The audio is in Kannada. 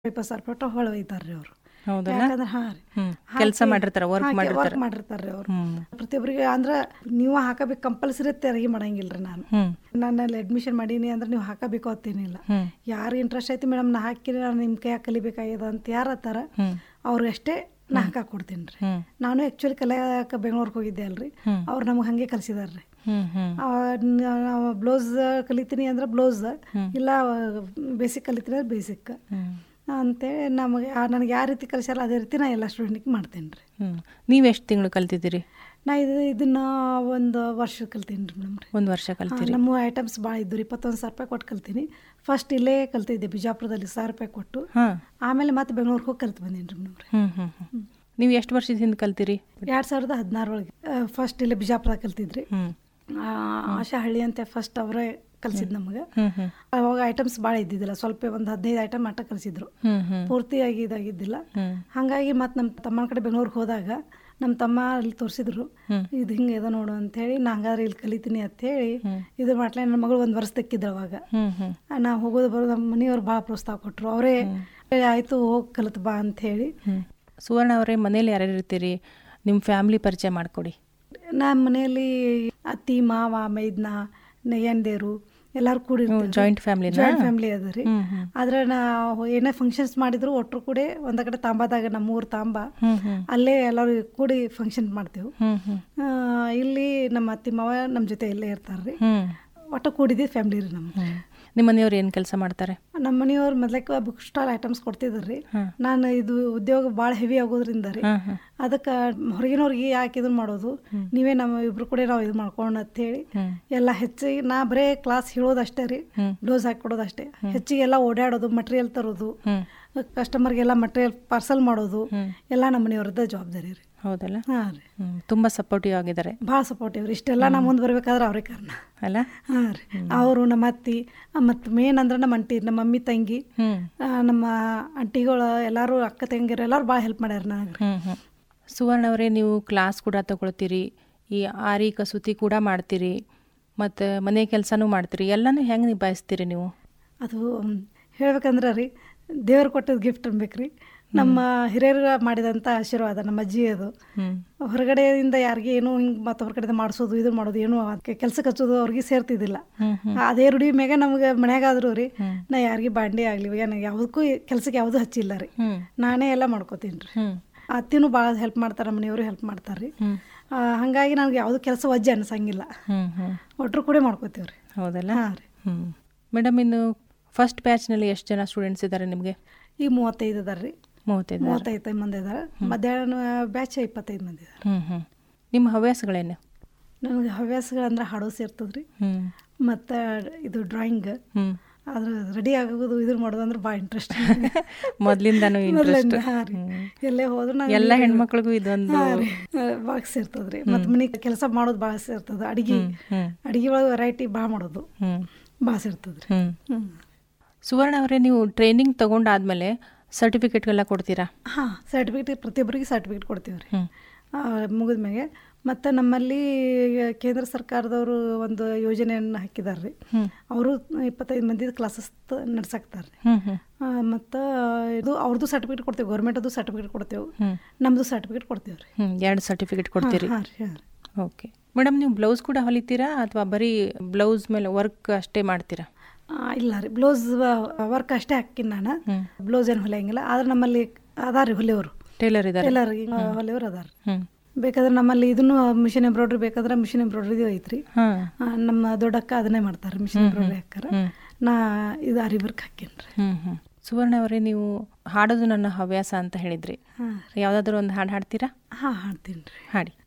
ಇಪ್ಪತ್ತು ಸಾವಿರ ರೂಪಾಯಿ ಹೊಳ ಒಯ್ತಾರೆ ರೀ ಅವರು ಹೌದಲ್ಲ ಯಾಕಂದ್ರೆ ಹಾಂ ರೀ ಹ್ಮ್ ಕೆಲಸ ಮಾಡಿರ್ತಾರೆ ವರ್ಕ್ ಮಾಡಿರ್ತಾರೆ ವರ್ಕ್ ಮಾಡಿರ್ತಾರೆ ರೀ ಅವರು ಹ್ಮ್ ಪ್ರತಿಯೊಬ್ಬರಿಗೆ ಅಂದ್ರೆ ನೀವು ಹಾಕಬೇಕು ಕಂಪಲ್ಸರಿ ತೆರಿಗೆ ಮಾಡಂಗಿಲ್ಲ ರೀ ನಾನು ಹ್ಮ್ ನಾನು ಅಲ್ಲಿ ಅಡ್ಮಿಷನ್ ಮಾಡೀನಿ ಅಂದ್ರೆ ನೀವು ಹಾಕಬೇಕು ಅಂತೇನಿಲ್ಲ ಹ್ಮ್ ಯಾರು ಇಂಟ್ರೆಸ್ಟ್ ಐತಿ ಮೇಡಮ್ ನಾ ಹಾಕಿರಿ ನಾನು ನಿಮ್ಮ ಕೈಯಾಗ ಕಲಿಬೇಕಾಗ್ಯದ ಅಂತ ಯಾರು ಹತ್ತಾರ ಹ್ಮ್ ಅವ್ರಿಗೆ ಅಷ್ಟೇ ನಾ ಹಾಕಿ ಕೊಡ್ತೀನಿ ರೀ ಹ್ಮ್ ನಾನು ಆ್ಯಕ್ಚುಲಿ ಕಲಿಯಾಕ ಬೆಂಗಳೂರಿಗೆ ಹೋಗಿದ್ದೆ ಅಲ್ರಿ ಹ್ಮ್. ಅವ್ರು ನಮಗೆ ಹಾಗೆ ಕಲಿಸಿದಾರೆ ರೀ ಹ್ಮ್ ಹ್ಮ್ ನಾವು ಬ್ಲೌಸ್ ಕಲಿತೀನಿ ಅಂದ್ರೆ ಬ್ಲೌಸ್ ಹ್ಮ್. ಇಲ್ಲ ಬೇಸಿಕ್ ಕಲಿತೀನಿ ಅಂದ್ರೆ ಬೇಸಿಕ್ ಹ್ಮ್ ಅಂತೇಳಿ ನಮಗೆ ನನಗೆ ಯಾವ ರೀತಿ ಕಲಿಸ್ಯಾರ ಅದೇ ರೀತಿ ನಾ ಎಲ್ಲ ಸ್ಟೂಡೆಂಟಿಗೆ ಮಾಡ್ತೇನೆ ರೀ ಹ್ಮ್ ನೀವು ಎಷ್ಟು ತಿಂಗಳು ಕಲ್ತಿದ್ದೀರಿ ನಾ ಇದು ಇದನ್ನ ಒಂದು ವರ್ಷ ಕಲ್ತೀನಿ ರೀ ಮೇಡಮ್ ರೀ ಒಂದು ವರ್ಷ ಕಲ್ತಿರಿ ನಮ್ಮ ಐಟಮ್ಸ್ ಭಾಳ ಇದ್ದು ರೀ ಇಪ್ಪತ್ತೊಂದು ಸಾವಿರ ರೂಪಾಯಿ ಕೊಟ್ಟು ಕಲ್ತೀನಿ ಫಸ್ಟ್ ಇಲ್ಲೇ ಕಲ್ತಿದ್ದೆ ಬಿಜಾಪುರದಲ್ಲಿ ಸಾವಿರ ರೂಪಾಯಿ ಕೊಟ್ಟು ಹಾ ಆಮೇಲೆ ಮತ್ತೆ ಬೆಂಗಳೂರಿಗೆ ಹೋಗಿ ಕಲ್ತು ಬಂದೀನಿ ರೀ ಮೇಡಮ್ ರೀ ಹ್ಮ್ ಹ್ಮ್ ಹ್ಮ್ ನೀವು ಎಷ್ಟು ವರ್ಷದ ಹಿಂದೆ ಕಲ್ತಿರಿ ಎರಡು ಸಾವಿರದ ಹದಿನಾರೊಳಗೆ ಫಸ್ಟ್ ಇಲ್ಲೇ ಬಿಜಾಪುರದಾಗ ಕಲ್ತಿದ್ರಿ ಹ್ಮ್ ಆ, ಆಶಾ ಹಳ್ಳಿ ಅಂತ ಫಸ್ಟ್ ಅವರೇ ಕಲ್ಸಿದ್ ನಮಗೆ ಹ್ಮ್ ಹ್ಮ್ ಅವಾಗ ಐಟಮ್ಸ್ ಭಾಳ ಇದ್ದಿದ್ದಿಲ್ಲ ಸ್ವಲ್ಪ ಒಂದು ಹದಿನೈದು ಐಟಮ್ ಅಟ್ಟ ಕಲಿಸಿದ್ರು ಹ್ಮ್ ಹ್ಮ್ ಪೂರ್ತಿಯಾಗಿ ಇದಾಗಿದ್ದಿಲ್ಲ ಹ್ಮ್ ಹಾಗಾಗಿ ಮತ್ತು ನಮ್ಮ ತಮ್ಮನ ಕಡೆ ಬೆಂಗಳೂರಿಗೆ ಹೋದಾಗ ನಮ್ಮ ತಮ್ಮ ಅಲ್ಲಿ ತೋರಿಸಿದ್ರು ಹ್ಮ್. ಇದು ಹಿಂಗೆ ಇದೆ ನೋಡು ಅಂಥೇಳಿ ನಾ ಹಂಗಾದ್ರೆ ಇಲ್ಲಿ ಕಲಿತೀನಿ ಅಂಥೇಳಿ ಹ್ಮ್. ಇದು ಮಾಡ್ಲೇ ನನ್ನ ಮಗಳು ಒಂದು ವರ್ಷ ತೆಕ್ಕಿದ್ರು ಅವಾಗ ಹ್ಮ್ ಹ್ಮ್ ನಾ ಹೋಗೋದು ಬರೋದು ನಮ್ಮ ಮನೆಯವ್ರು ಭಾಳ ಪ್ರೋತ್ಸಾಹ ಕೊಟ್ಟರು ಅವರೇ ಆಯಿತು ಹೋಗಿ ಕಲಿತು ಬಾ ಅಂಥೇಳಿ ಹ್ಮ್ ಸುವರ್ಣ ಅವರೇ ಮನೇಲಿ ಯಾರ್ಯಾರು ಇರ್ತೀರಿ ನಿಮ್ಮ ಫ್ಯಾಮಿಲಿ ಪರಿಚಯ ಮಾಡಿಕೊಡಿ ನಮ್ಮ ಮನೆಯಲ್ಲಿ ಅತ್ತಿ ಮಾವ ಮೈದ್ನ ನಯ್ಯಂದೇರು ಎಲ್ಲರೂ ಕೂಡಿ ಜಾಯಿಂಟ್ ಫ್ಯಾಮಿಲಿನ ಜಾಯಿಂಟ್ ಫ್ಯಾಮಿಲಿ ಅದ ರೀ ಹ್ಮ್ ಹ್ಮ್ ಆದ್ರೆ ನಾವು ಏನೇ ಫಂಕ್ಷನ್ಸ್ ಮಾಡಿದ್ರು ಒಟ್ಟರು ಕೂಡ ಒಂದ ಕಡೆ ತಾಂಬಾದಾಗ ನಮ್ಮೂರು ತಾಂಬ ಹ್ಮ್ ಹ್ಮ್ ಅಲ್ಲೇ ಎಲ್ಲರೂ ಕೂಡಿ ಫಂಕ್ಷನ್ ಮಾಡ್ತೇವೆ ಹ್ಮ್ ಹ್ಮ್ ಆ, ಇಲ್ಲಿ ನಮ್ಮ ಅತ್ತಿ ಮಾವ ನಮ್ಮ ಜೊತೆ ಇಲ್ಲೇ ಇರ್ತಾರೆ ರೀ ಹ್ಮ್ ಒಟ್ಟು ಕೂಡಿದ್ದು ಫ್ಯಾಮಿಲಿ ರೀ ನಮ್ದು ಹ್ಮ್ ನಿಮ್ಮ ಮನೆಯವ್ರು ಏನು ಕೆಲಸ ಮಾಡ್ತಾರೆ ನಮ್ಮ ಮನೆಯವ್ರು ಮೊದ್ಲಕ್ಕೆ ಬುಕ್ ಸ್ಟಾಲ್ ಐಟಮ್ಸ್ ಕೊಡ್ತಿದ್ರು ರೀ ಹಾಂ ನಾನು ಇದು ಉದ್ಯೋಗ ಭಾಳ ಹೆವಿ ಆಗೋದ್ರಿಂದ ರೀ ಹಾಂ ಹಾಂ ಅದಕ್ಕೆ ಹೊರಗಿನವ್ರಿಗೆ ಯಾಕೆ ಇದನ್ನ ಮಾಡೋದು ನೀವೇ ನಮ್ಮ ಇಬ್ರು ಕೂಡ ನಾವು ಇದು ಮಾಡ್ಕೊಂಡು ಅಂತೇಳಿ ಹ್ಮ್ ಎಲ್ಲ ಹೆಚ್ಚಿಗೆ ನಾ ಬರೇ ಕ್ಲಾಸ್ ಹೇಳೋದಷ್ಟೇ ರೀ ಹ್ಮ್ ಡೋಸ್ ಹಾಕಿ ಕೊಡೋದಷ್ಟೇ ಹೆಚ್ಚಿಗೆ ಎಲ್ಲ ಓಡಾಡೋದು ಮಟೀರಿಯಲ್ ತರೋದು ಹ್ಮ್ ಕಸ್ಟಮರ್ಗೆಲ್ಲ ಮಟೀರಿಯಲ್ ಪಾರ್ಸಲ್ ಮಾಡೋದು ಹ್ಮ್ ಎಲ್ಲ ನಮ್ಮ ಮನೆಯವ್ರದ್ದ ಜವಾಬ್ದಾರಿ ರೀ ಹೌದಲ್ಲ ಹಾಂ ರೀ ಹ್ಮ್ ತುಂಬ ಸಪೋರ್ಟಿವ್ ಆಗಿದ್ದಾರೆ ಭಾಳ ಸಪೋರ್ಟಿವ್ ರೀ ಇಷ್ಟೆಲ್ಲ ನಾ ಮುಂದೆ ಬರ್ಬೇಕಾದ್ರೆ ಅವ್ರೇ ಕಾರಣ ಅಲ್ಲ ಹಾಂ ರೀ ಅವರು ನಮ್ಮ ಅತ್ತಿ ಮತ್ತು ಮೇನ್ ಅಂದ್ರೆ ನಮ್ಮ ಅಂಟಿ ನಮ್ಮ ಮಮ್ಮಿ ತಂಗಿ ಹ್ಮ್ ಆ, ನಮ್ಮ ಅಂಟಿಗಳು ಎಲ್ಲರೂ ಅಕ್ಕ ತಂಗಿರು ಎಲ್ಲರೂ ಭಾಳ ಹೆಲ್ಪ್ ಮಾಡ್ಯಾರ ನನಗೆ ಹ್ಮ್ ಹ್ಮ್ ಸುವರ್ಣ ಅವರೇ ನೀವು ಕ್ಲಾಸ್ ಕೂಡ ತಗೊಳ್ತೀರಿ ಈ ಆರಿ ಕಸೂತಿ ಕೂಡ ಮಾಡ್ತೀರಿ ಮತ್ತು ಮನೆ ಕೆಲಸನೂ ಮಾಡ್ತೀರಿ ಎಲ್ಲನೂ ಹೆಂಗೆ ನಿಭಾಯಿಸ್ತೀರಿ ನೀವು ಅದು ಮ್, ಹೇಳ್ಬೇಕಂದ್ರೆ ರೀ ದೇವ್ರು ಕೊಟ್ಟದ್ದು ಗಿಫ್ಟ್ ಅನ್ಬೇಕು ರೀ ನಮ್ಮ ಹಿರಿಯರು ಮಾಡಿದಂಥ ಆಶೀರ್ವಾದ ನಮ್ಮ ಅಜ್ಜಿ ಅದು ಹ್ಮ್ ಹೊರಗಡೆಯಿಂದ ಯಾರಿಗೆ ಏನೂ ಹಿಂಗೆ ಮತ್ತೊಬ್ಬರ ಕಡೆಯಿಂದ ಮಾಡಿಸೋದು ಇದು ಮಾಡೋದು ಏನೂ ಅದಕ್ಕೆ ಕೆಲ್ಸಕ್ಕೆ ಹಚ್ಚೋದು ಅವ್ರಿಗೆ ಸೇರ್ತಿದ್ದಿಲ್ಲ ಹ್ಮ್ ಹ್ಮ್ ಅದೇ ರೂಢಿ ಮ್ಯಾಗ ನಮ್ಗೆ ಮನ್ಯಾಗಾದ್ರು ರೀ ಹ್ಮ್. ನಾ ಯಾರಿಗೆ ಬಾಂಡೆ ಆಗಲಿ ಏನು ಯಾವುದಕ್ಕೂ ಕೆಲ್ಸಕ್ಕೆ ಯಾವುದೂ ಹಚ್ಚಿಲ್ಲ ರೀ ಹ್ಮ್ ನಾನೇ ಎಲ್ಲ ಮಾಡ್ಕೋತೀನಿ ರೀ ಹ್ಮ್ ಅತ್ತಿನೂ ಭಾಳ ಹೆಲ್ಪ್ ಮಾಡ್ತಾರೆ ನಮ್ಮ ಮನೆಯವರು ಹೆಲ್ಪ್ ಮಾಡ್ತಾರೆ ರೀ ಹ್ಮ್ ಹಾಗಾಗಿ ನನಗೆ ಯಾವುದು ಕೆಲಸ ವಜ್ಜೆ ಅನ್ಸಂಗಿಲ್ಲ ಹ್ಮ್ ಹ್ಮ್ ಒಟ್ಟರು ಕೂಡ ಮಾಡ್ಕೋತೀವಿ ರೀ ಹೌದಲ್ಲ ಹಾಂ ರೀ ಹ್ಮ್ ಮೇಡಮ್ ಇನ್ನು ಫಸ್ಟ್ ಬ್ಯಾಚ್ನಲ್ಲಿ ಎಷ್ಟು ಜನ ಸ್ಟೂಡೆಂಟ್ಸ್ ಇದ್ದಾರೆ ನಿಮಗೆ ಈಗ ಮೂವತ್ತೈದು ಅದಾರ ರೀ ಮೂವತ್ತೈದು ಮೂವತ್ತೈದು ಮಂದಿ ಇದಾರೆ ಮಧ್ಯಾಹ್ನ ಬ್ಯಾಚ್ ಇಪ್ಪತ್ತೈದು ಮಂದಿ ಇದಾರೆ ಹ್ಮ್ ಹ್ಮ್ ನಿಮ್ಮ ಹವ್ಯಾಸಗಳೇನು ನನಗೆ ಹವ್ಯಾಸಗಳಂದ್ರೆ ಹಾಡೋದು ಸೇರ್ತದೆ ರೀ ಹ್ಮ್ ಮತ್ತು ಇದು ಡ್ರಾಯಿಂಗ್ ಹ್ಮ್ ಅದ್ರ ರೆಡಿ ಆಗೋದು ಇದು ಮಾಡೋದು ಅಂದ್ರೆ ಭಾಳ ಇಂಟ್ರೆಸ್ಟ್ ಮೊದ್ಲಿಂದಾನು ಇಂಟ್ರೆಸ್ಟ್ ಹಾಂ ರೀ ಎಲ್ಲೇ ಹೋದ್ರು ನಾನು ಎಲ್ಲ ಹೆಣ್ಮಕ್ಳಿಗೂ ಇದೊಂದು ಭಾಳ ಸೇರ್ತದೆ ರೀ ಮತ್ತು ಮನೆ ಕೆಲಸ ಮಾಡೋದು ಭಾಳ ಸೇರ್ತದೆ ಅಡಿಗೆ ಹ್ಮ್ ಅಡಿಗೆ ಒಳಗೆ ವೆರೈಟಿ ಭಾಳ ಮಾಡೋದು ಹ್ಮ್ ಭಾಳ ಸೇರ್ತದೆ ರೀ ಹ್ಮ್ ಹ್ಞೂ ಸುವರ್ಣ ಅವರೇ ನೀವು ಟ್ರೈನಿಂಗ್ ತಗೊಂಡಾದ್ಮೇಲೆ ಸರ್ಟಿಫಿಕೇಟ್ಗೆಲ್ಲ ಕೊಡ್ತೀರಾ ಹಾಂ ಸರ್ಟಿಫಿಕೇಟ್ ಪ್ರತಿಯೊಬ್ಬರಿಗೆ ಸರ್ಟಿಫಿಕೇಟ್ ಕೊಡ್ತೀವಿ ರೀ ಹ್ಮ್ ಮುಗಿದ ಮ್ಯಾಗೆ ಮತ್ತು ನಮ್ಮಲ್ಲಿ ಕೇಂದ್ರ ಸರ್ಕಾರದವರು ಒಂದು ಯೋಜನೆಯನ್ನು ಹಾಕಿದ್ದಾರೆ ರೀ ಹ್ಮ್ ಅವರು ಇಪ್ಪತ್ತೈದು ಮಂದಿ ಕ್ಲಾಸಸ್ ನಡ್ಸಾಕ್ತಾರೆ ರೀ ಹ್ಮ್ ಹ್ಮ್ ಮತ್ತು ಇದು ಅವ್ರದ್ದು ಸರ್ಟಿಫಿಕೇಟ್ ಕೊಡ್ತೀವಿ ಗೌರ್ಮೆಂಟದ್ದು ಸರ್ಟಿಫಿಕೇಟ್ ಕೊಡ್ತೇವೆ ಹ್ಮ್ ನಮ್ಮದು ಸರ್ಟಿಫಿಕೇಟ್ ಕೊಡ್ತೀವಿ ರೀ ಹ್ಮ್ ಎರಡು ಸರ್ಟಿಫಿಕೇಟ್ ಕೊಡ್ತೀರಿ ಹಾಂ ರೀ ಹಾಂ ರೀ ಓಕೆ ಮೇಡಮ್ ನೀವು ಬ್ಲೌಸ್ ಕೂಡ ಹೊಲಿತೀರಾ ಅಥವಾ ಬರೀ ಬ್ಲೌಸ್ ಮೇಲೆ ವರ್ಕ್ ಅಷ್ಟೇ ಮಾಡ್ತೀರಾ ಆ, ಇಲ್ಲ ರೀ ಬ್ಲೌಸ್ ವರ್ಕ್ ಅಷ್ಟೇ ಹಾಕಿನಿ ನಾನು ಹ್ಮ್ ಬ್ಲೌಸ್ ಏನು ಹೊಲಿಯಂಗಿಲ್ಲ ಆದ್ರೆ ನಮ್ಮಲ್ಲಿ ಅದಾರ ರೀ ಹೊಲಿಯವರು ಟೇಲರ್ ಇದ್ದಾರೆ ಟೈಲರ್ ಹೊಲಿಯವರು ಅದಾರ ಹ್ಮ್ ಬೇಕಾದ್ರೆ ನಮ್ಮಲ್ಲಿ ಇದನ್ನು ಮಿಷಿನ್ ಎಂಬ್ರಾಯ್ಡ್ರಿ ಬೇಕಾದ್ರೆ ಮಿಷಿನ್ ಎಂಬ್ರಾಯ್ಡ್ರಿದು ಐತ್ರಿ ಹಾಂ ಆ, ನಮ್ಮ ದೊಡ್ಡಕ್ಕ ಅದನ್ನೇ ಮಾಡ್ತಾರೆ ಮಿಷಿನ್ ಎಂಬ್ರಾಯ್ಡ್ರಿ ಹಾಕಾರ ಹ್ಮ್ ನಾ ಇದು ಅರಿ ವರ್ಕ್ ಹಾಕೇನಿ ರೀ ಹ್ಮ್ ಹ್ಮ್ ಸುವರ್ಣ ಅವರೇ ನೀವು ಹಾಡೋದು ನನ್ನ ಹವ್ಯಾಸ ಅಂತ ಹೇಳಿದ್ರಿ ಹಾಂ ಯಾವುದಾದ್ರೂ ಒಂದು ಹಾಡು ಹಾಡ್ತೀರಾ ಹಾಂ ಹಾಡ್ತೀನಿ ರೀ ಹಾಡಿ